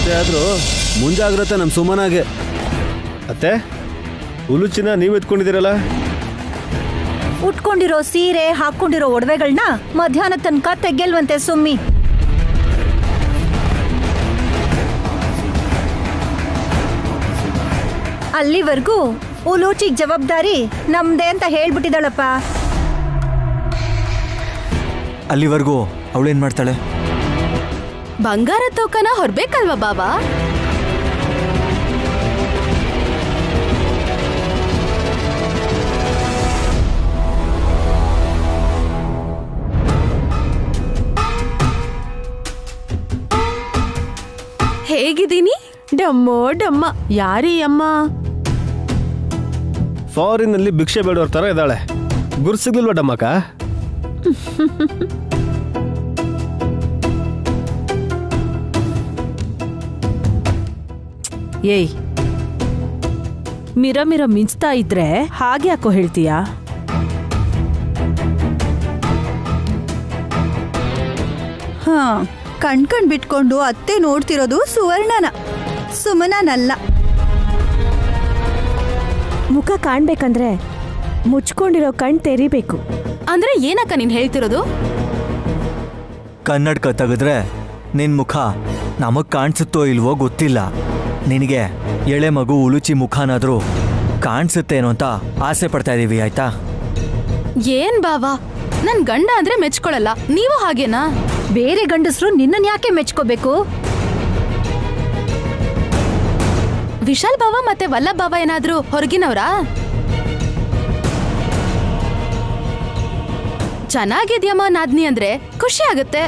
ಎಷ್ಟೇ ಆದರೂ ಮುಂಜಾಗ್ರತೆ ನಮ್ಮ ಸುಮನಾಗೆ ಅತ್ತೆ ಉಲುಚಿನ ನೀವು ಎತ್ಕೊಂಡಿದ್ದೀರಲ್ಲ ಉಟ್ಕೊಂಡಿರೋ ಸೀರೆ ಹಾಕೊಂಡಿರೋ ಒಡವೆಗಳನ್ನ ಮಧ್ಯಾಹ್ನ ತನಕ ತೆಗೆಲ್ವಂತೆ ಸುಮ್ಮಿ ಅಲ್ಲಿವರೆಗೂ ಉಲೂಚಿಗ್ ಜವಾಬ್ದಾರಿ ನಮ್ದೇ ಅಂತ ಹೇಳ್ಬಿಟ್ಟಿದ್ದಾಳಪ್ಪ ಅಲ್ಲಿವರೆಗೂ ಅವಳೇನು ಮಾಡ್ತಾಳೆ ಬಂಗಾರ ತೂಕನ ಹೊರ್ಬೇಕಲ್ವಾ ಬಾಬಾ ಹೇಗಿದ್ದೀನಿ ಡಮ್ಮೋ ಡಮ್ಮ ಯಾರೀ ಅಮ್ಮ ಫಾರಿನಲ್ಲಿ ಭಿಕ್ಷೆ ಬೇಡೋರ್ ಥರ ಇದ್ದಾಳೆ ಗುರು ಸಿಗ್ಲಿಲ್ವ ಡಮ್ಮಕ್ಕ ಏಯ್ ಮಿರ ಮಿರ ಮಿಂಚ್ತಾ ಇದ್ರೆ ಹಾಗೆ ಯಾಕೋ ಹೇಳ್ತೀಯಾ ಹಾ ಕಣ್ಕಣ್ ಬಿಟ್ಕೊಂಡು ಅತ್ತೆ ನೋಡ್ತಿರೋದು ಸುವರ್ಣನ ಸುಮನನಲ್ಲ ಮುಖ ಕಾಣ್ಬೇಕಂದ್ರೆ ಮುಚ್ಕೊಂಡಿರೋ ಕಣ್ ತೆರಿಬೇಕು ಅಂದ್ರೆ ಏನಕ್ಕ ನೀನ್ ಹೇಳ್ತಿರೋದು ಕನ್ನಡಕ ತೆಗೆದ್ರೆ ನಿನ್ನ ಮುಖ ನಮಗೆ ಕಾಣಿಸುತ್ತೋ ಇಲ್ವೋ ಗೊತ್ತಿಲ್ಲ ನಿನಗೆ ಎಳೆ ಮಗು ಉಳುಚಿ ಮುಖನಾದರೂ ಕಾಣಿಸುತ್ತೇನೋ ಅಂತ ಆಸೆ ಪಡ್ತಾ ಇದ್ದೀವಿ ಆಯ್ತಾ ಏನ್ ಬಾವಾ ನನ್ ಗಂಡ ಅಂದ್ರೆ ಮೆಚ್ಕೊಳಲ್ಲ ನೀವು ಹಾಗೇನಾ ಬೇರೆ ಗಂಡಸರು ನಿನ್ನನ್ ಯಾಕೆ ಮೆಚ್ಕೋಬೇಕು ವಿಶಾಲ್ ಬಾವ ಮತ್ತೆ ವಲ್ಲಭ್ ಬಾವ ಏನಾದ್ರೂ ಹೊರಗಿನವ್ರಾ ಚೆನ್ನಾಗಿದ್ಯಮ್ಮ ನಾದ್ನಿ ಅಂದ್ರೆ ಖುಷಿ ಆಗುತ್ತೆ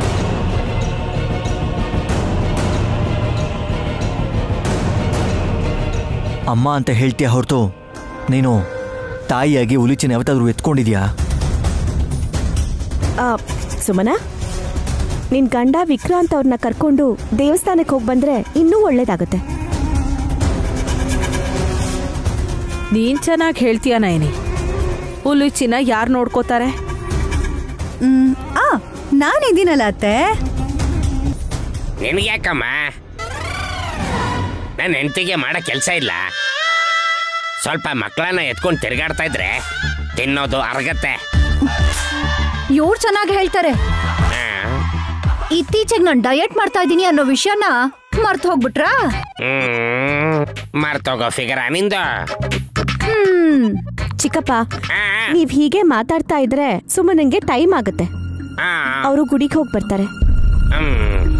ಅಮ್ಮ ಅಂತ ಹೇಳ್ತೀಯ ಹೊರತು ನೀನು ತಾಯಿಯಾಗಿ ಉಳುಚಿನ ಯಾವತ್ತಾದ್ರೂ ಎತ್ಕೊಂಡಿದ್ಯಾ ಆ, ಸುಮನ ನಿನ್ ಗಂಡ ವಿಕ್ರಾಂತ್ ಅವ್ರನ್ನ ಕರ್ಕೊಂಡು ದೇವಸ್ಥಾನಕ್ಕೆ ಹೋಗಿ ಬಂದ್ರೆ ಇನ್ನೂ ಒಳ್ಳೇದಾಗುತ್ತೆ ನೀನ್ ಚೆನ್ನಾಗಿ ಹೇಳ್ತೀಯ ನಯನಿ ಉಲುಚಿನ ಯಾರು ನೋಡ್ಕೋತಾರೆ ಹ್ಮ್ ಆ ನಾನಿದ್ದೀನಲ್ಲ ಅತ್ತೆ ನಿನಗೆ ಯಾಕಮ್ಮ ನನ್ನ ಹೆಂಡತಿಗೆ ಮಾಡೋ ಕೆಲಸ ಇಲ್ಲ ಸ್ವಲ್ಪ ಮಕ್ಕಳನ್ನ ಎತ್ಕೊಂಡು ತಿರುಗಾಡ್ತಾ ಇದ್ರೆ ತಿನ್ನೋದು ಅರಗತ್ತೆ ಇವ್ರು ಚೆನ್ನಾಗಿ ಹೇಳ್ತಾರೆ ಆ, ಇತ್ತೀಚೆಗೆ ನಾನು ಡಯಟ್ ಮಾಡ್ತಾ ಇದ್ದೀನಿ ಅನ್ನೋ ವಿಷಯನ ಮರ್ತು ಹೋಗ್ಬಿಟ್ರಾ ಹ್ಮ್ ಮರ್ತೋಗೋ ಫಿಗರ ನಿಂದು ಹ್ಮ್ ಚಿಕ್ಕಪ್ಪ ಆ, ನೀವ್ ಹೀಗೆ ಮಾತಾಡ್ತಾ ಇದ್ರೆ ಸುಮನಂಗೆ ಟೈಮ್ ಆಗುತ್ತೆ ಆ, ಅವರು ಗುಡಿಗೆ ಹೋಗಿ ಬರ್ತಾರೆ ಹ್ಮ್.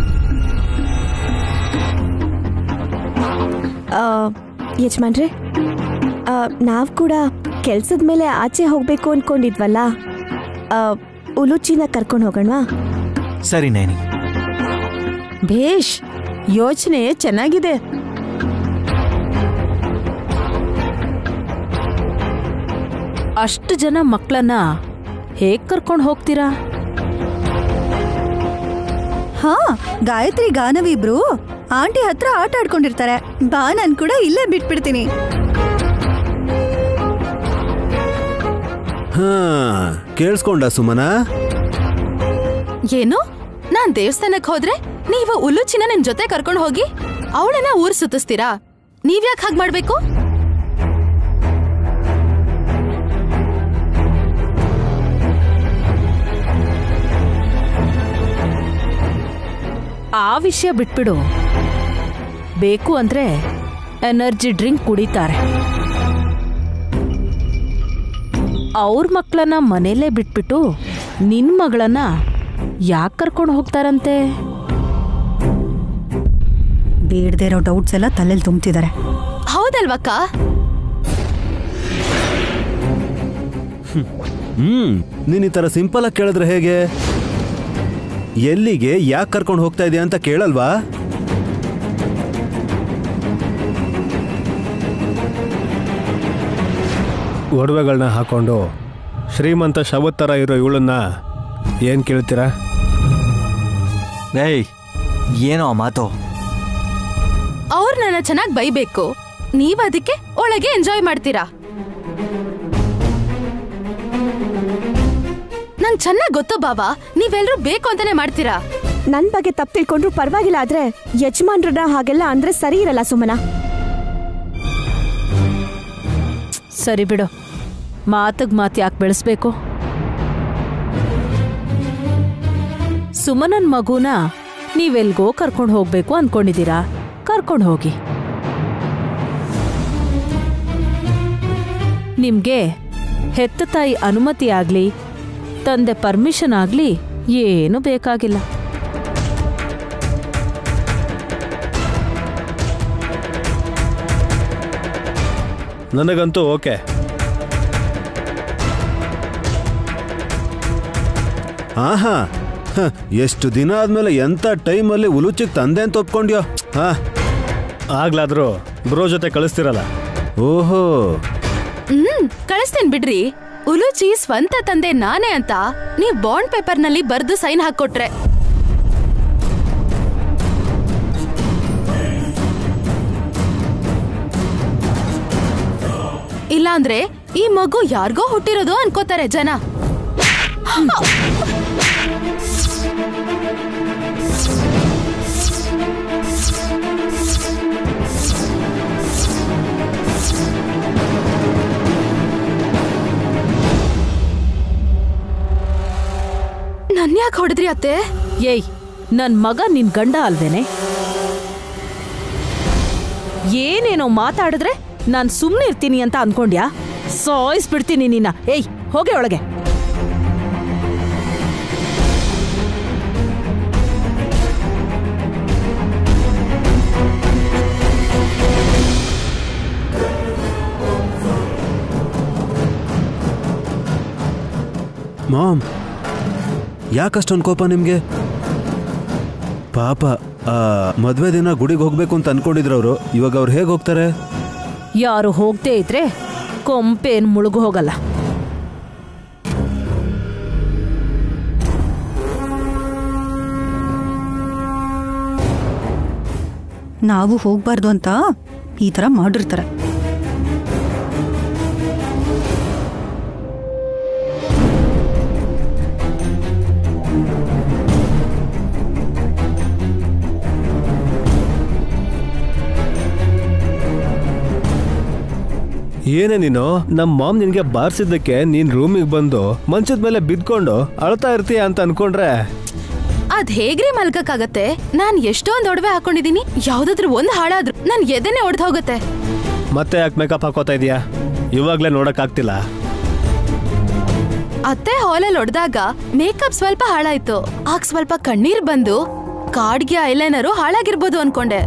ಆ, ಯಜಮಾನ್ರೆ ಆ, ನಾವ್ ಕೂಡ ಕೆಲ್ಸದ ಮೇಲೆ ಆಚೆ ಹೋಗ್ಬೇಕು ಅನ್ಕೊಂಡಿದ್ವಲ್ಲ ಆ, ಉಲುಚಿನ ಕರ್ಕೊಂಡು ಹೋಗೋಣವಾ ಸರಿ ನೈನಿ ಭೇಷ್ ಯೋಚನೆ ಚೆನ್ನಾಗಿದೆ ಅಷ್ಟು ಜನ ಮಕ್ಕಳನ್ನ ಹೇಗ್ ಕರ್ಕೊಂಡು ಹೋಗ್ತೀರಾ ಹಾ ಗಾಯತ್ರಿ ಗಾನವಿ ಇಬ್ರು ಆಂಟಿ ಹತ್ರ ಆಟ ಆಡ್ಕೊಂಡಿರ್ತಾರೆ ಬಾ ನಾನ್ ಕೂಡ ಇಲ್ಲೇ ಬಿಟ್ಬಿಡ್ತೀನಿ ಹಾ ಕೇಳಿಸ್ಕೊಂಡ ಸುಮನ ಏನು ನಾನ್ ದೇವಸ್ಥಾನಕ್ ಹೋದ್ರೆ ನೀವು ಉಲ್ಲುಚಿನ ನಿಮ್ ಜೊತೆ ಕರ್ಕೊಂಡು ಹೋಗಿ ಅವಳನ್ನ ಊರ್ ಸುತ್ತಿಸ್ತೀರಾ ನೀವ್ಯಾಕ್ ಹಾಗ್ ಮಾಡ್ಬೇಕು ಆ ವಿಷಯ ಬಿಟ್ಬಿಡು ಬೇಕು ಅಂದ್ರೆ ಎನರ್ಜಿ ಡ್ರಿಂಕ್ ಕುಡಿತಾರೆ ಅವ್ರ ಮಕ್ಕಳನ್ನ ಮನೇಲೇ ಬಿಟ್ಬಿಟ್ಟು ನಿನ್ ಮಗಳನ್ನ ಯಾಕೆ ಕರ್ಕೊಂಡು ಹೋಗ್ತಾರಂತೆ ಬೇಡದೇ ಇರೋ ಡೌಟ್ಸ್ ಎಲ್ಲ ತಲೆಯಲ್ಲಿ ತುಂಬ್ತಿದ್ದಾರೆ ಹೌದಲ್ವಕ್ಕ ಹ್ಮ್ ನೀನ್ ಈ ತರ ಸಿಂಪಲ್ ಆಗಿ ಕೇಳಿದ್ರೆ ಹೇಗೆ ಎಲ್ಲಿಗೆ ಯಾಕೆ ಕರ್ಕೊಂಡು ಹೋಗ್ತಾ ಇದೀಯ ಅಂತ ಕೇಳಲ್ವಾ ಒಡವೆಗಳನ್ನ ಹಾಕೊಂಡು ಶ್ರೀಮಂತ ಶವತ್ ಥರ ಇರೋ ಇವಳನ್ನ ಏನು ಕೇಳ್ತೀರಾ ಏಯ್ ಏನೋ ಆ ಮಾತು ಅವ್ರು ನನ್ನ ಚೆನ್ನಾಗ್ ಬೈಬೇಕು ನೀವ್ ಅದಕ್ಕೆ ಒಳಗೆ ಎಂಜಾಯ್ ಮಾಡ್ತೀರಾ ನಂಗ್ ಚೆನ್ನಾಗ್ ಗೊತ್ತು ಬಾಬಾ ನೀವೆಲ್ರೂ ಬೇಕು ಅಂತಾನೆ ಮಾಡ್ತೀರಾ ನನ್ನ ಬಗ್ಗೆ ತಪ್ಪು ತಿಳ್ಕೊಂಡ್ರು ಪರವಾಗಿಲ್ಲ ಆದ್ರೆ ಯಜಮಾನ್ರನ್ನ ಹಾಗೆಲ್ಲ ಅಂದ್ರೆ ಸರಿ ಇರಲ್ಲ ಸುಮನ ಸರಿ ಬಿಡು ಮಾತಗ್ ಮಾತು ಯಾಕೆ ಬೆಳೆಸ್ಬೇಕು ಸುಮನನ್ ಮಗುನ ನೀವೆಲ್ಗೋ ಕರ್ಕೊಂಡು ಹೋಗ್ಬೇಕು ಅನ್ಕೊಂಡಿದ್ದೀರಾ ಕರ್ಕೊಂಡು ಹೋಗಿ ನಿಮ್ಗೆ ಹೆತ್ತ ತಾಯಿ ಅನುಮತಿ ಆಗ್ಲಿ ತಂದೆ ಪರ್ಮಿಷನ್ ಆಗ್ಲಿ ಏನು ಬೇಕಾಗಿಲ್ಲ ನನಗಂತೂ ಓಕೆ ಆಹಾ ಹ, ಎಷ್ಟು ದಿನ ಆದ್ಮೇಲೆ ಎಂತ ಟೈಮಲ್ಲಿ ಉಲುಚಿಗೆ ತಂದೆ ಅಂತ ಒಪ್ಕೊಂಡ್ಯೋ ಹಾ ಆಗ್ಲಾದ್ರೂ ಬ್ರೋ ಜೊತೆ ಕಳಿಸ್ತಿರಲ್ಲ ಓಹೋ ಹ್ಮ್ ಕಳಿಸ್ತೇನ್ ಬಿಡ್ರಿ ಉಲುಚಿ ಸ್ವಂತ ತಂದೆ ನಾನೇ ಅಂತ ನೀವ್ ಬಾಂಡ್ ಪೇಪರ್ ನಲ್ಲಿ ಬರ್ದು ಸೈನ್ ಹಾಕೊಟ್ರೆ ಇಲ್ಲಾಂದ್ರೆ ಈ ಮಗು ಯಾರಿಗೋ ಹುಟ್ಟಿರೋದು ಅನ್ಕೋತಾರೆ ಜನ ನನ್ಯಾಕ್ ಹೊಡೆದ್ರಿ ಅತ್ತೆ ಏಯ್ ನನ್ ಮಗ ನಿನ್ ಗಂಡ ಅಲ್ವೇನೆ ಏನೇನೋ ಮಾತಾಡಿದ್ರೆ ನಾನ್ ಸುಮ್ನೆ ಇರ್ತೀನಿ ಅಂತ ಅನ್ಕೊಂಡ್ಯಾ ಸಾಯಿಸ್ಬಿಡ್ತೀನಿ ನಿನ್ನ ಏಯ್ ಹೋಗೆ ಒಳಗೆ ಮಾಮ್ ಯಾಕಷ್ಟೊಂದು ಕೋಪ ನಿಮ್ಗೆ ಪಾಪ ಆ, ಮದ್ವೆ ದಿನ ಗುಡಿಗೆ ಹೋಗ್ಬೇಕು ಅಂತ ಅನ್ಕೊಂಡಿದ್ರು ಅವರು ಇವಾಗ ಅವ್ರು ಹೇಗೆ ಹೋಗ್ತಾರೆ ಯಾರು ಹೋಗ್ದೇ ಇದ್ರೆ ಕೊಂಪೇನ್ ಮುಳುಗು ಹೋಗಲ್ಲ ನಾವು ಹೋಗ್ಬಾರ್ದು ಅಂತ ಈ ತರ ಮಾಡಿರ್ತಾರೆ ಏನೇ ನೀನು ನಮ್ಮ ಮಾಮ್ ನಿನ್ಗೆ ಬಾರಿಸಿದ್ದಕ್ಕೆ ನೀನ್ ರೂಮಿಗೆ ಬಂದು ಮಂಚದ ಮೇಲೆ ಬಿದ್ಕೊಂಡು ಅಳ್ತಾ ಇರ್ತೀಯ ಅಂತ ಅನ್ಕೊಂಡ್ರೆ ಅದ್ ಹೇಗ್ರಿ ಮಲ್ಕಕ್ಕಾಗತ್ತೆ ನಾನ್ ಎಷ್ಟೊಂದ್ ಒಡವೆ ಹಾಕೊಂಡಿದೀನಿ ಯಾವ್ದಾದ್ರು ಒಂದ್ ಹಾಳಾದ್ರು ನನ್ ಎದೆನೆ ಒಡ್ದ್ ಹೋಗುತ್ತೆ ಮತ್ತೆ ಯಾಕೆ ಮೇಕಪ್ ಹಾಕೋತಾ ಇದೀಯಾ ಇವಾಗ್ಲೇ ನೋಡಕ್ಕಾಗ್ತಿಲ್ಲ ಅತ್ತೆ ಹಾಲಲ್ಲಿ ಹೊಡೆದಾಗ ಮೇಕಪ್ ಸ್ವಲ್ಪ ಹಾಳಾಯ್ತು ಆಗ ಸ್ವಲ್ಪ ಕಣ್ಣೀರ್ ಬಂದು ಕಾಡ್ಗೆ ಐಲೈನರು ಹಾಳಾಗಿರ್ಬೋದು ಅನ್ಕೊಂಡೆ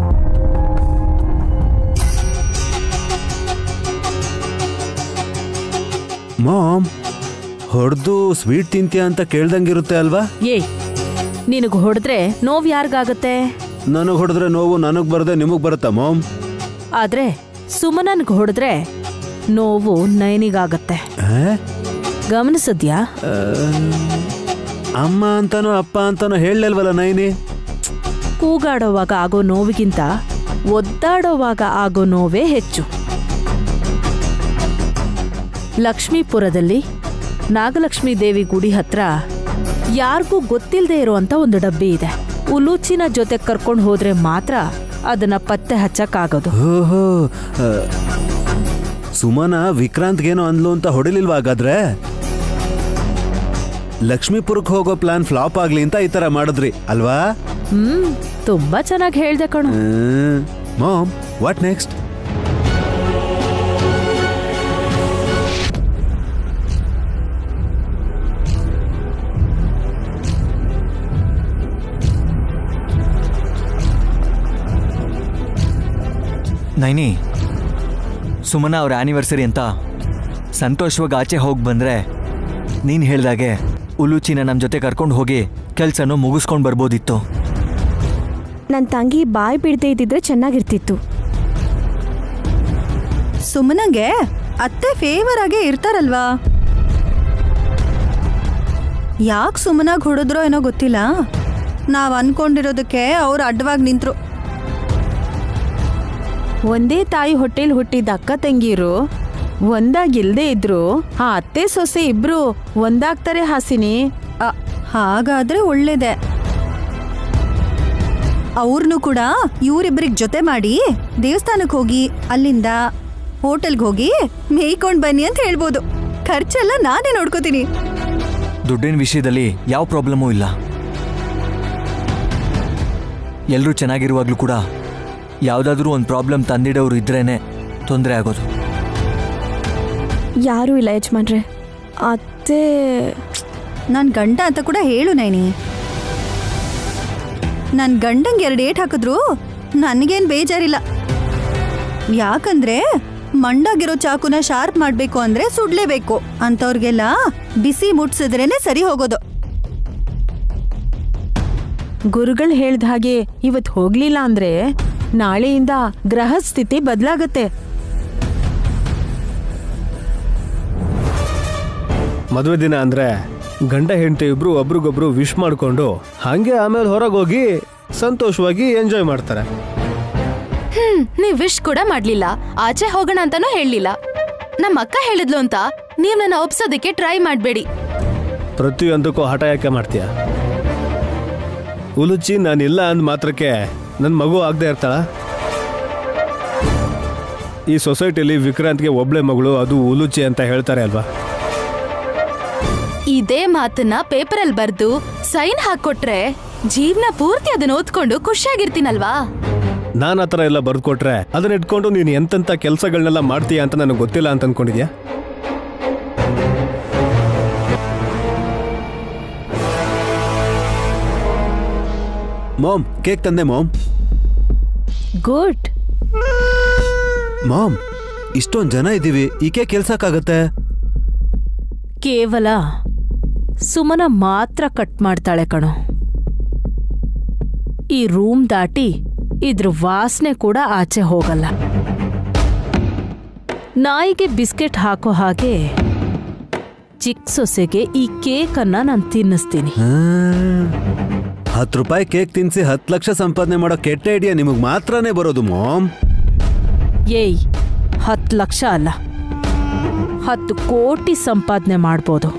ಮಾಮ್ ಹೊಡೆದು ಸ್ವೀಟ್ ತಿಂತೀಯ ಅಂತ ಕೇಳ್ದಂಗಿರುತ್ತೆ ಅಲ್ವಾ ಏಯ್ ನಿನಗ್ ಹೊಡೆದ್ರೆ ನೋವ್ ಯಾರಿಗಾಗತ್ತೆ ನನಗೆ ಹೊಡೆದ್ರೆ ನೋವು ನನಗೆ ಬರದೆ ನಿಮಗೆ ಬರುತ್ತಾ ಮಾಮ್ ಆದ್ರೆ ಸುಮನನ್ಗ್ ಹೊಡೆದ್ರೆ ನೋವು ನಯನಿಗಾಗತ್ತೆ ಹೇ? ಗಮನಿಸಿದ್ಯಾ ಆ, ಅಮ್ಮ ಅಂತಾನೋ ಅಪ್ಪ ಅಂತಾನೋ ಹೇಳಲ್ವಲ್ಲ ನೈನಿ ಕೂಗಾಡೋವಾಗ ಆಗೋ ನೋವಿಗಿಂತ ಒದ್ದಾಡೋವಾಗ ಆಗೋ ನೋವೇ ಹೆಚ್ಚು ಲಕ್ಷ್ಮೀಪುರದಲ್ಲಿ ನಾಗಲಕ್ಷ್ಮೀ ದೇವಿ ಗುಡಿ ಹತ್ರ ಯಾರಿಗೂ ಗೊತ್ತಿಲ್ಲದೆ ಇರುವಂತ ಒಂದು ಡಬ್ಬಿ ಇದೆ ಉಲೂಚಿನ ಜೊತೆ ಕರ್ಕೊಂಡು ಹೋದ್ರೆ ಮಾತ್ರ ಅದನ್ನ ಪತ್ತೆ ಹಚ್ಚಕ್ಕಾಗೋದು ಓಹೋ ಆ, ಸುಮನ ವಿಕ್ರಾಂತ್ಗೇನೋ ಅಂದ್ಲು ಅಂತ ಹೊಡಿಲಿಲ್ವಾ ಹಾಗಾದ್ರೆ ಲಕ್ಷ್ಮೀಪುರಕ್ಕೆ ಹೋಗೋ ಪ್ಲಾನ್ ಫ್ಲಾಪ್ ಆಗ್ಲಿ ಅಂತ ಈ ತರ ಮಾಡಿದ್ರಿ ಅಲ್ವಾ ಹ್ಮ್ ತುಂಬಾ ಚೆನ್ನಾಗಿ ಹೇಳ್ದೆ ಕಣು ಮಾಮ್ ವಾಟ್ ನೆಕ್ಸ್ಟ್ ನೈನಿ ಸುಮನ ಅವ್ರ ಆನಿವರ್ಸರಿ ಅಂತ ಸಂತೋಷವಾಗಿ ಆಚೆ ಹೋಗಿ ಬಂದ್ರೆ ನೀನು ಹೇಳ್ದಾಗೆ ಉಲುಚಿನ ನಮ್ಮ ಜೊತೆ ಕರ್ಕೊಂಡು ಹೋಗಿ ಕೆಲಸನೂ ಮುಗಿಸ್ಕೊಂಡು ಬರ್ಬೋದಿತ್ತು ನನ್ನ ತಂಗಿ ಬಾಯ್ ಬಿಡದೆ ಇದ್ದಿದ್ರೆ ಚೆನ್ನಾಗಿರ್ತಿತ್ತು ಸುಮ್ಮನಂಗೆ ಅತ್ತೆ ಫೇವರ್ ಆಗೇ ಇರ್ತಾರಲ್ವಾ ಯಾಕೆ ಸುಮ್ಮನಾಗಿ ಹೊಡೆದ್ರೋ ಏನೋ ಗೊತ್ತಿಲ್ಲ ನಾವು ಅನ್ಕೊಂಡಿರೋದಕ್ಕೆ ಅವ್ರು ಅಡ್ಡವಾಗಿ ನಿಂತ್ರು ಒಂದೇ ತಾಯಿ ಹೊಟ್ಟೆಲ್ ಹುಟ್ಟಿದ ಅಕ್ಕ ತಂಗಿರು ಒಂದಾಗಿಲ್ದೇ ಇದ್ರು ಆ ಅತ್ತೆ ಸೊಸೆ ಇಬ್ರು ಒಂದಾಗ್ತಾರೆ ಹಾಸಿನಿ ಅ, ಹಾಗಾದ್ರೆ ಒಳ್ಳೇದೆ ಅವ್ರನ್ನೂ ಕೂಡ ಇವ್ರಿಬ್ರಿಗೆ ಜೊತೆ ಮಾಡಿ ದೇವಸ್ಥಾನಕ್ಕೆ ಹೋಗಿ ಅಲ್ಲಿಂದ ಹೋಟೆಲ್ಗೆ ಹೋಗಿ ಮೇಯ್ಕೊಂಡ್ ಬನ್ನಿ ಅಂತ ಹೇಳ್ಬೋದು ಖರ್ಚೆಲ್ಲ ನಾನೇ ನೋಡ್ಕೋತೀನಿ ದುಡ್ಡಿನ ವಿಷಯದಲ್ಲಿ ಯಾವ ಪ್ರಾಬ್ಲಮೂ ಇಲ್ಲ ಎಲ್ಲರೂ ಚೆನ್ನಾಗಿರುವಾಗಲೂ ಕೂಡ ಯಾವುದಾದ್ರೂ ಒಂದು ಪ್ರಾಬ್ಲಮ್ ತಂದಿಡೋರು ಇದ್ರೇನೆ ತೊಂದರೆ ಆಗೋದು ಯಾರೂ ಇಲ್ಲ ಯಜಮಾನ್ರೆ ಅತ್ತೆ ನನ್ ಗಂಡ ಅಂತ ಕೂಡ ಹೇಳು ನೈನಿ ನನ್ ಗಂಡಂಗೆ ಎರಡು ಏಟ್ ಹಾಕಿದ್ರು ನನಗೇನ್ ಬೇಜಾರಿಲ್ಲ ಯಾಕಂದ್ರೆ ಮಂಡಾಗಿರೋ ಚಾಕುನ ಶಾರ್ಪ್ ಮಾಡ್ಬೇಕು ಅಂದ್ರೆ ಸುಡ್ಲೇಬೇಕು ಅಂತವ್ರಿಗೆಲ್ಲ ಬಿಸಿ ಮುಟ್ಸಿದ್ರೇನೆ ಸರಿ ಹೋಗೋದು ಗುರುಗಳು ಹೇಳ್ದ ಹಾಗೆ ಇವತ್ ಹೋಗ್ಲಿಲ್ಲ ಅಂದ್ರೆ ನಾಳೆಯಿಂದ ಗ್ರಹ ಸ್ಥಿತಿ ಬದಲಾಗತ್ತೆ ಮದುವೆ ದಿನ ಅಂದ್ರೆ ಗಂಡ ಹೆಂಡತಿ ಇಬ್ರು ಒಬ್ರಿಗೊಬ್ರು ವಿಶ್ ಮಾಡ್ಕೊಂಡು ಹಂಗೆ ಆಮೇಲೆ ಹೊರಗೆ ಹೋಗಿ ಸಂತೋಷವಾಗಿ ಎಂಜಾಯ್ ಮಾಡ್ತಾರೆ ಹ್ಮ್ ನೀವ್ ವಿಶ್ ಕೂಡ ಮಾಡ್ಲಿಲ್ಲ ಆಚೆ ಹೋಗೋಣ ಅಂತಾನೂ ಹೇಳಲಿಲ್ಲ ನಮ್ಮ ಅಕ್ಕ ಹೇಳಿದ್ಲು ಅಂತ ನೀವ್ ನನ್ನ ಒಪ್ಸೋದಕ್ಕೆ ಟ್ರೈ ಮಾಡ್ಬೇಡಿ ಪ್ರತಿಯೊಂದಕ್ಕೂ ಹಠ ಯಾಕೆ ಮಾಡ್ತೀಯ ಉಲುಚಿ ನಾನಿಲ್ಲ ಅಂದ ಮಾತ್ರಕ್ಕೆ ನನ್ನ ಮಗು ಆಗದೆ ಇರ್ತಾಳ ಈ ಸೊಸೈಟಿಲಿ ವಿಕ್ರಾಂತ್ಗೆ ಒಬ್ಳೆ ಮಗಳು ಅದು ಉಲುಚಿ ಅಂತ ಹೇಳ್ತಾರೆ ಅಲ್ವಾ ಇದೇ ಮಾತನ್ನ ಪೇಪರಲ್ಲಿ ಬರ್ದು ಸೈನ್ ಹಾಕೊಟ್ರೆ ಜೀವನ ಪೂರ್ತಿ ಅದನ್ನ ಓದ್ಕೊಂಡು ಖುಷಿಯಾಗಿರ್ತೀನಲ್ವಾ ನಾನು ಆ ಥರ ಎಲ್ಲ ಬರ್ಕೊಟ್ರೆ ಅದನ್ನ ಇಟ್ಕೊಂಡು ನೀನು ಎಂತೆಂಥ ಕೆಲಸಗಳನ್ನೆಲ್ಲ ಮಾಡ್ತೀಯ ಅಂತ ನನಗೆ ಗೊತ್ತಿಲ್ಲ ಅಂತ ಅನ್ಕೊಂಡಿದ್ಯಾ ಮಾಮ್ ಕೇಕ್ ತಂದೆ ಮಾಮ್ ಗುಡ್ ಮಾಮ್ ಇಷ್ಟೊಂದು ಜನ ಇದ್ದೀವಿ ಈ ಕೇಕ್ ಕೆಲ್ಸಕ್ಕಾಗತ್ತೆ ಕೇವಲ ಸುಮನ ಮಾತ್ರ ಕಟ್ ಮಾಡ್ತಾಳೆ ಕಣೋ ಈ ರೂಮ್ ದಾಟಿ ಇದ್ರ ವಾಸನೆ ಕೂಡ ಆಚೆ ಹೋಗಲ್ಲ ನಾಯಿಗೆ ಬಿಸ್ಕೆಟ್ ಹಾಕೋ ಹಾಗೆ ಚಿಕ್ಕ ಸೊಸೆಗೆ ಈ ಕೇಕನ್ನ ನಾನು ತಿನ್ನಿಸ್ತೀನಿ ಹತ್ತು ರೂಪಾಯಿ ಕೇಕ್ ತಿನ್ಸಿ ಹತ್ತು ಲಕ್ಷ ಸಂಪಾದನೆ ಮಾಡೋ ಕೆಟ್ಟ ಐಡಿಯಾ ನಿಮಗೆ ಮಾತ್ರನೇ ಬರೋದು ಮಾಮ್ ಏಯ್ ಹತ್ತು ಲಕ್ಷ ಅಲ್ಲ ಹತ್ತು ಕೋಟಿ ಸಂಪಾದನೆ ಮಾಡ್ಬೋದು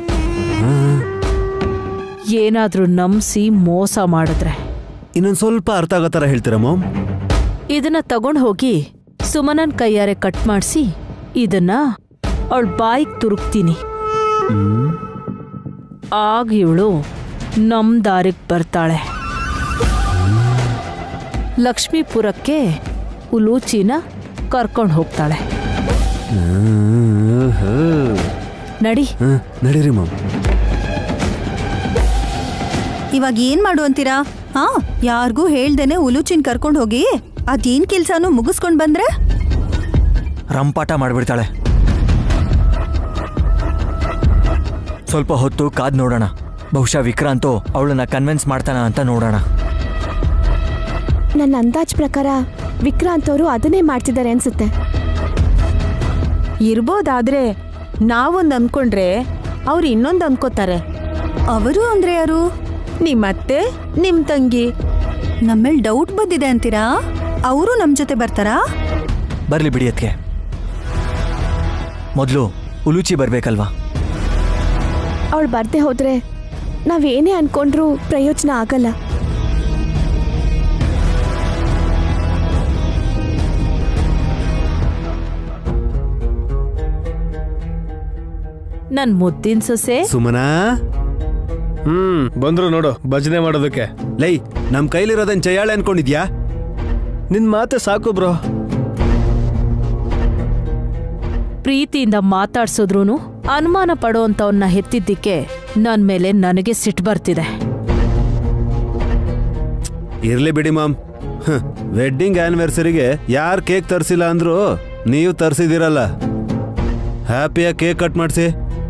ಏನಾದ್ರೂ ನಂಬಿಸಿ ಮೋಸ ಮಾಡಿದ್ರೆ ಇನ್ನೊಂದು ಸ್ವಲ್ಪ ಅರ್ಥ ಆಗೋ ಥರ ಹೇಳ್ತೀರಾ ಮಾಮ್ ಇದನ್ನ ತಗೊಂಡ್ ಹೋಗಿ ಸುಮನನ್ ಕೈಯಾರೆ ಕಟ್ ಮಾಡಿಸಿ ಇದನ್ನ ಅವಳ ಬಾಯಿಗೆ ತುರುಕ್ತೀನಿ ಆಗ ಇವಳು ನಮ್ ದಾರಿಗೆ ಬರ್ತಾಳೆ ಲಕ್ಷ್ಮೀಪುರಕ್ಕೆ ಉಲೂಚಿನ ಕರ್ಕೊಂಡು ಹೋಗ್ತಾಳೆ ನಡಿ ಹಾಂ ನಡೀರಿ ಮಾಮ್ ಇವಾಗ ಏನ್ ಮಾಡು ಅಂತೀರಾ ಹಾ ಯಾರಿಗೂ ಹೇಳ್ದೇನೆ ಉಲುಚಿನ್ ಕರ್ಕೊಂಡ್ ಹೋಗಿ ಅದೇನ್ ಕೆಲ್ಸಾನು ಮುಗಿಸ್ಕೊಂಡ್ ಬಂದ್ರೆ ರಂಪಾಟ ಮಾಡಿಬಿಡ್ತಾಳೆ ಸ್ವಲ್ಪ ಹೊತ್ತು ಕಾದ್ ನೋಡೋಣ ಬಹುಶಃ ವಿಕ್ರಾಂತು ಅವಳನ್ನ ಕನ್ವಿನ್ಸ್ ಮಾಡ್ತಾನ ಅಂತ ನೋಡೋಣ ನನ್ನ ಅಂದಾಜ್ ಪ್ರಕಾರ ವಿಕ್ರಾಂತ್ ಅವರು ಅದನ್ನೇ ಮಾಡ್ತಿದ್ದಾರೆ ಅನ್ಸುತ್ತೆ ಇರ್ಬೋದಾದ್ರೆ ನಾವೊಂದು ಅಂದ್ಕೊಂಡ್ರೆ ಅವ್ರು ಇನ್ನೊಂದು ಅಂದ್ಕೋತಾರೆ ಅವರು ಅಂದ್ರೆ ಯಾರು ನಿಮ್ಮತ್ತೆ ನಿಮ್ ತಂಗಿ ನಮ್ಮೇಲ್ ಡೌಟ್ ಬಂದಿದೆ ಅಂತೀರಾ ಅವರು ನಮ್ ಜೊತೆ ಬರ್ತಾರಾ ಬರ್ಲಿ ಬಿಡಿ ಅದ್ಕೆ ಮೊದಲು ಉಲುಚಿ ಬರ್ಬೇಕಲ್ವಾ ಅವಳು ಬರ್ದೆ ಹೋದ್ರೆ ನಾವೇನೇ ಅನ್ಕೊಂಡ್ರೂ ಪ್ರಯೋಜನ ಆಗಲ್ಲ ನನ್ ಮುದ್ದಿನ ಸೊಸೆ ಸುಮನಾ ಹ್ಮ್ ಬಂದ್ರು ನೋಡು ಭಜನೆ ಮಾಡೋದಕ್ಕೆ ಲೈ ನಮ್ಮ ಕೈಲಿರೋದೇನು ಚಯ್ಯಾಳೆ ಅನ್ಕೊಂಡಿದ್ಯಾ ನಿನ್ ಮಾತೆ ಸಾಕು ಬ್ರೋ ಪ್ರೀತಿಯಿಂದ ಮಾತಾಡ್ಸಿದ್ರೂನು ಅನುಮಾನ ಪಡೋಂಥವನ್ನ ಹೆತ್ತಿದ್ದಕ್ಕೆ ನನ್ ಮೇಲೆ ನನಗೆ ಸಿಟ್ಟು ಬರ್ತಿದೆ ಇರ್ಲಿ ಬಿಡಿ ಮಾಮ್ ವೆಡ್ಡಿಂಗ್ ಆನಿವರ್ಸರಿಗೆ ಯಾರು ಕೇಕ್ ತರಿಸಿಲ್ಲ ಅಂದ್ರು ನೀವು ತರಿಸಿದಿರಲ್ಲ ಹ್ಯಾಪಿಯಾಗಿ ಕೇಕ್ ಕಟ್ ಮಾಡಿಸಿ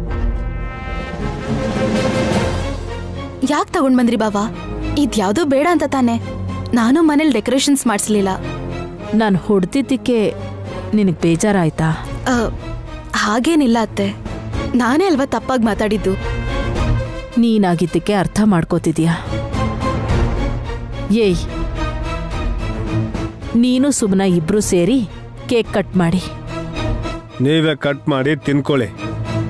ಯಾಕೆ ತಗೊಂಡ್ ಬಂದ್ರಿ ಬಾವಾ ಇದ್ಯಾವುದೂ ಬೇಡ ಅಂತ ತಾನೆ ನಾನು ಮನೇಲಿ ಡೆಕೋರೇಷನ್ಸ್ ಮಾಡಿಸ್ಲಿಲ್ಲ ನಾನು ಹೊಡ್ದಿದ್ದಕ್ಕೆ ನಿನಗೆ ಬೇಜಾರಾಯ್ತಾ ಆ, ಹಾಗೇನಿಲ್ಲ ಅತ್ತೆ ನಾನೇ ಅಲ್ವಾ ತಪ್ಪಾಗಿ ಮಾತಾಡಿದ್ದು ನೀನಾಗಿದ್ದಕ್ಕೆ ಅರ್ಥ ಮಾಡ್ಕೋತಿದ್ಯಾ ಏಯ್ ನೀನು ಸುಮ್ಮನ ಇಬ್ರು ಸೇರಿ ಕೇಕ್ ಕಟ್ ಮಾಡಿ ನೀವೇ ಕಟ್ ಮಾಡಿ ತಿನ್ಕೊಳ್ಳಿ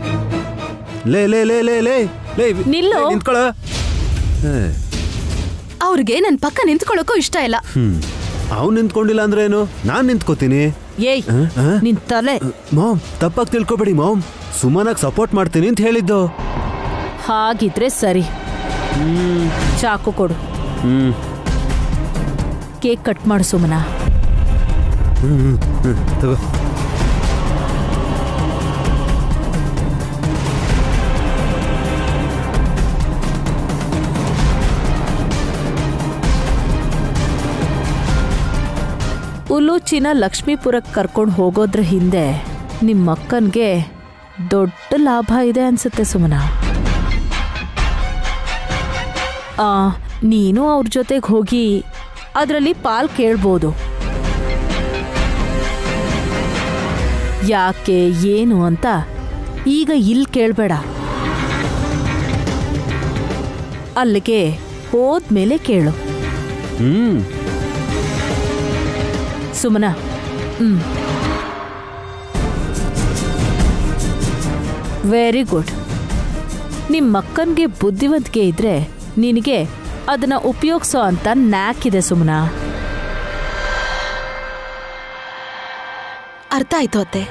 ಲೇ ಲೇ ಲೇ ಲೇ ಲೇ ಲೇ ನಿಲ್ಲು. ಲೇ, ನಿಂತ್ಕೊಳ್ಳೋ ಅವ್ರಿಗೆ ನನ್ ಪಕ್ಕ ನಿಂತ್ಕೊಳ್ಳೋಕೂ ಇಷ್ಟ ಇಲ್ಲ ಹ್ಮ್ ಅವ್ನು ನಿಂತ್ಕೊಂಡಿಲ್ಲ ಅಂದ್ರೆ ಏನು ನಾನ್ ನಿಂತ್ಕೋತೀನಿ ಏಯ್ ಆ? ಆ? ನಿನ್ ತಲೆ ಮಾಮ್ ತಪ್ಪಾಗಿ ತಿಳ್ಕೊಬೇಡಿ ಮಾಮ್ ಸುಮನಾಗ್ ಸಪೋರ್ಟ್ ಮಾಡ್ತೀನಿ ಅಂತ ಹೇಳಿದ್ದು ಹಾಗಿದ್ರೆ ಸರಿ ಚಾಕು ಕೊಡು ಹ್ಮ್ ಕೇಕ್ ಕಟ್ ಮಾಡು ಸುಮನ ಹ್ಮ್ ತಗೋ ಉಲೂಚಿನ ಲಕ್ಷ್ಮೀಪುರಕ್ಕೆ ಕರ್ಕೊಂಡು ಹೋಗೋದ್ರ ಹಿಂದೆ ನಿಮ್ಮ ಅಕ್ಕನ್ಗೆ ದೊಡ್ಡ ಲಾಭ ಇದೆ ಅನ್ಸುತ್ತೆ ಸುಮನ ಆ, ನೀನು ಅವ್ರ ಜೊತೆಗೆ ಹೋಗಿ ಅದರಲ್ಲಿ ಪಾಲ್ ಕೇಳ್ಬೋದು ಯಾಕೆ ಏನು ಅಂತ ಈಗ ಇಲ್ಲಿ ಕೇಳಬೇಡ ಅಲ್ಲಿಗೆ ಹೋದ್ಮೇಲೆ ಕೇಳು ಹ್ಮ್ ಸುಮನ ಹ್ಮ್ ವೆರಿ ಗುಡ್ ನಿಮ್ಮ ಅಕ್ಕನ್ಗೆ ಬುದ್ಧಿವಂತಿಕೆ ಇದ್ರೆ ನಿನಗೆ ಅದನ್ನ ಉಪಯೋಗಿಸೋ ಅಂತ ನ್ಯಾಕ್ ಇದೆ ಸುಮನ ಅರ್ಥ ಆಯ್ತು ಅತ್ತೆ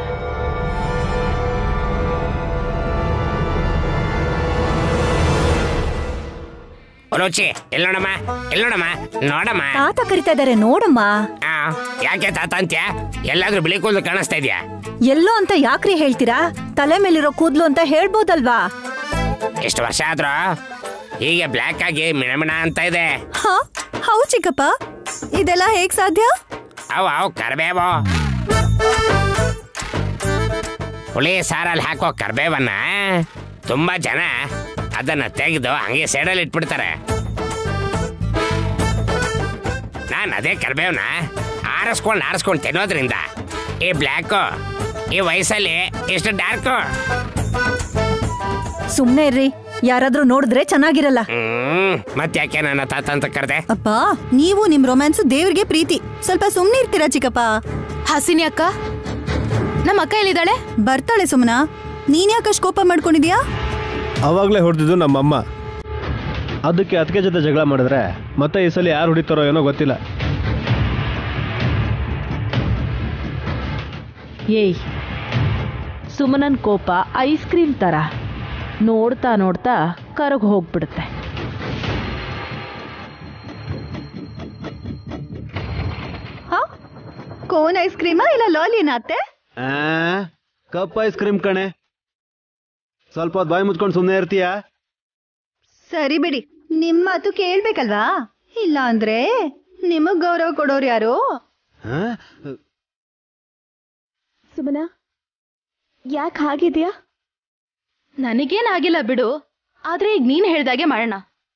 ರುಚಿ ಎಲ್ಲೋಡಮ್ಮ ಎಲ್ಲೋಡಮ್ಮ ನೋಡಮ್ಮ ತಾತ ಕರಿತಾ ಇದಾರೆ ನೋಡಮ್ಮ ಆ, ಯಾಕೆ ತಾತ ಅಂತ್ಯ ಎಲ್ಲಾದ್ರೂ ಬಿಳಿ ಕೂದಲು ಕಾಣಿಸ್ತಾ ಇದ್ಯಾ ಎಲ್ಲೋ ಅಂತ ಯಾಕ್ರಿ ಹೇಳ್ತೀರಾ ತಲೆ ಮೇಲಿರೋ ಕೂದ್ಲು ಅಂತ ಹೇಳ್ಬೋದಲ್ವಾ ಎಷ್ಟು ವರ್ಷ ಆದ್ರೂ ಹೀಗೆ ಬ್ಲ್ಯಾಕ್ ಆಗಿ ಮಿಣಮಿಣ ಅಂತ ಇದೆ ಹಾ ಹೌ ಚಿಕ್ಕಪ್ಪ ಇದೆಲ್ಲ ಹೇಗ್ ಸಾಧ್ಯ ಅವು ಅವು ಕರ್ಬೇವು ಹುಳಿ ಸಾರಲ್ಲಿ ಹಾಕೋ ಕರ್ಬೇವನ್ನ ತುಂಬಾ ಜನ ಅದನ್ನ ತೆಗೆದು ಹಂಗೆ ಸೈಡಲ್ಲಿ ಇಟ್ಬಿಡ್ತಾರೆ ನಾನು ಅದೇ ಕರ್ಬೇವನ್ನ ಆರಿಸ್ಕೊಂಡು ಆರಿಸ್ಕೊಂಡು ತಿನ್ನೋದ್ರಿಂದ ಈ ಬ್ಲ್ಯಾಕು ಈ ವಯಸ್ಸಲ್ಲಿ ಇಷ್ಟು ಡಾರ್ಕು ಸುಮ್ನೆ ಇರ್ರಿ ಯಾರಾದ್ರೂ ನೋಡಿದ್ರೆ ಚೆನ್ನಾಗಿರಲ್ಲ ಹ್ಮ್ ಮತ್ತ್ಯಾಕೆ ನನ್ನ ತಾತ ಅಂತ ಕರೆದೆ ಅಪ್ಪ ನೀವು ನಿಮ್ ರೊಮ್ಯಾನ್ಸ್ ದೇವ್ರಿಗೆ ಪ್ರೀತಿ ಸ್ವಲ್ಪ ಸುಮ್ನೆ ಇರ್ತೀರಾ ಚಿಕ್ಕಪ್ಪ ಹಸಿನಿ ಅಕ್ಕ ನಮ್ಮ ಅಕ್ಕ ಎಲ್ಲಿದ್ದಾಳೆ ಬರ್ತಾಳೆ ಸುಮ್ನ ನೀನ್ ಯಾಕಷ್ಟು ಕೋಪ ಮಾಡ್ಕೊಂಡಿದ್ಯಾ ಅವಾಗಲೇ ಹೊಡೆದಿದ್ದು ನಮ್ಮಮ್ಮ ಅದಕ್ಕೆ ಅದಕ್ಕೆ ಜೊತೆ ಜಗಳ ಮಾಡಿದ್ರೆ ಮತ್ತೆ ಈ ಸಲ ಯಾರು ಹೊಡಿತಾರೋ ಏನೋ ಗೊತ್ತಿಲ್ಲ ಏಯ್ ಸುಮನನ್ ಕೋಪ ಐಸ್ ಕ್ರೀಮ್ ಥರ ನೋಡ್ತಾ ನೋಡ್ತಾ ಕರಗ್ ಹೋಗ್ಬಿಡುತ್ತೆ ಕೋನ್ ಐಸ್ ಕ್ರೀಮಾ ಇಲ್ಲ ಲಾಲಿನ ಅತ್ತೆ ಆ, ಕಪ್ ಐಸ್ ಕ್ರೀಮ್ ಕಣೆ ಸ್ವಲ್ಪ ಹೊತ್ತು ಬಾಯಿ ಮುಚ್ಕೊಂಡು ಸುಮ್ಮನೆ ಇರ್ತೀಯಾ ಸರಿ ಬಿಡಿ ನಿಮ್ ಮಾತು ಕೇಳ್ಬೇಕಲ್ವಾ ಇಲ್ಲ ಅಂದ್ರೆ ನಿಮಗ್ ಗೌರವ ಕೊಡೋರು ಯಾರು ಆ? ಸುಮನ ಯಾಕೆ ಹಾಗಿದ್ಯಾ ನನಗೇನಾಗಿಲ್ಲ ಬಿಡು ಆದ್ರೆ ಈಗ ನೀನ್ ಹೇಳ್ದಾಗೆ ಮಾಡೋಣ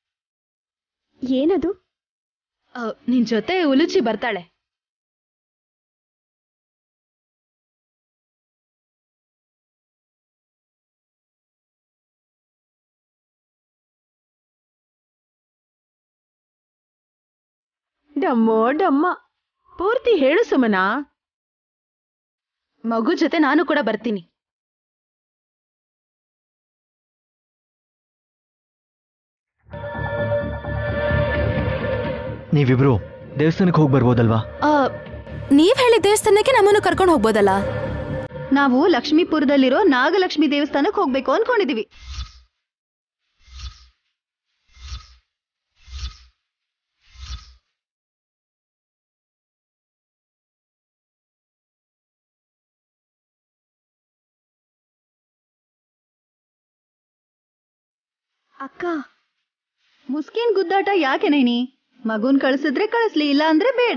ಏನದು ಆ, ನಿನ್ ಜೊತೆ ಉಲುಚಿ ಬರ್ತಾಳೆ ಡಮ್ಮೋ ಡಮ್ಮ ಪೂರ್ತಿ ಹೇಳು ಸುಮನ ಮಗು ಜೊತೆ ನಾನು ಕೂಡ ಬರ್ತೀನಿ ನೀವಿಬ್ರು ದೇವಸ್ಥಾನಕ್ಕೆ ಹೋಗಿ ಬರ್ಬೋದಲ್ವಾ ಆ, ನೀವ್ ಹೇಳಿದ ದೇವಸ್ಥಾನಕ್ಕೆ ನಮ್ಮನ್ನು ಕರ್ಕೊಂಡು ಹೋಗ್ಬೋದಲ್ಲ ನಾವು ಲಕ್ಷ್ಮೀಪುರದಲ್ಲಿರೋ ನಾಗಲಕ್ಷ್ಮಿ ದೇವಸ್ಥಾನಕ್ಕೆ ಹೋಗ್ಬೇಕು ಅನ್ಕೊಂಡಿದೀವಿ ಅಕ್ಕ ಮುಸ್ಕಿನ್ ಗುದ್ದಾಟ ಯಾಕೆ ನೈನಿ ಮಗುನ್ ಕಳ್ಸಿದ್ರೆ ಕಳಿಸ್ಲಿ ಇಲ್ಲ ಅಂದ್ರೆ ಬೇಡ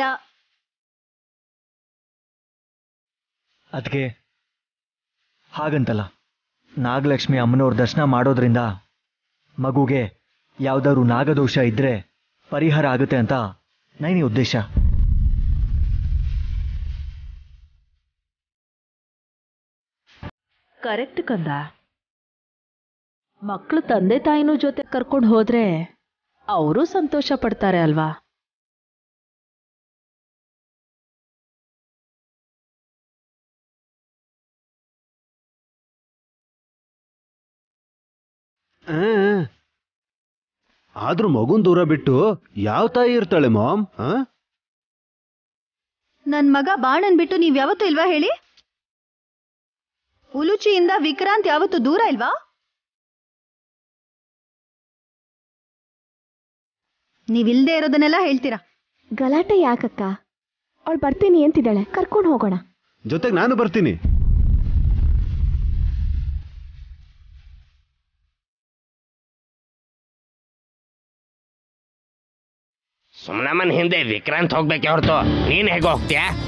ಅದಕ್ಕೆ ಹಾಗಂತಲ್ಲ ನಾಗಲಕ್ಷ್ಮಿ ಅಮ್ಮನವ್ರ ದರ್ಶನ ಮಾಡೋದ್ರಿಂದ ಮಗುಗೆ ಯಾವ್ದಾದ್ರು ನಾಗದೋಷ ಇದ್ರೆ ಪರಿಹಾರ ಆಗುತ್ತೆ ಅಂತ ನೈನಿ ಉದ್ದೇಶ ಕರೆಕ್ಟ್ ಕಂದ ಮಕ್ಕಳು ತಂದೆ ತಾಯಿನೂ ಜೊತೆ ಕರ್ಕೊಂಡು ಹೋದ್ರೆ ಅವರು ಸಂತೋಷ ಪಡ್ತಾರೆ ಅಲ್ವಾ ಆ, ಆದ್ರೂ ಮಗುನ್ ದೂರ ಬಿಟ್ಟು ಯಾವ ತಾಯಿ ಇರ್ತಾಳೆ ಮಾಮ್ ಆ ನನ್ ಮಗ ಬಾಣನ್ ಬಿಟ್ಟು ನೀವ್ ಯಾವತ್ತೂ ಇಲ್ವಾ ಹೇಳಿ ಉಲುಚಿಯಿಂದ ವಿಕ್ರಾಂತ್ ಯಾವತ್ತೂ ದೂರ ಇಲ್ವಾ ನೀವಿಲ್ದೇ ಇರೋದನ್ನೆಲ್ಲ ಹೇಳ್ತೀರಾ ಗಲಾಟೆ ಯಾಕಕ್ಕ ಅವಳು ಬರ್ತೀನಿ ಅಂತಿದ್ದಾಳೆ ಕರ್ಕೊಂಡು ಹೋಗೋಣ ಜೊತೆಗೆ ನಾನು ಬರ್ತೀನಿ ಸುಮ್ನಮ್ಮನ ಹಿಂದೆ ವಿಕ್ರಾಂತ್ ಹೋಗ್ಬೇಕೆ ಹೊರತು ನೀನ್ ಹೇಗೆ ಹೋಗ್ತೀಯಾ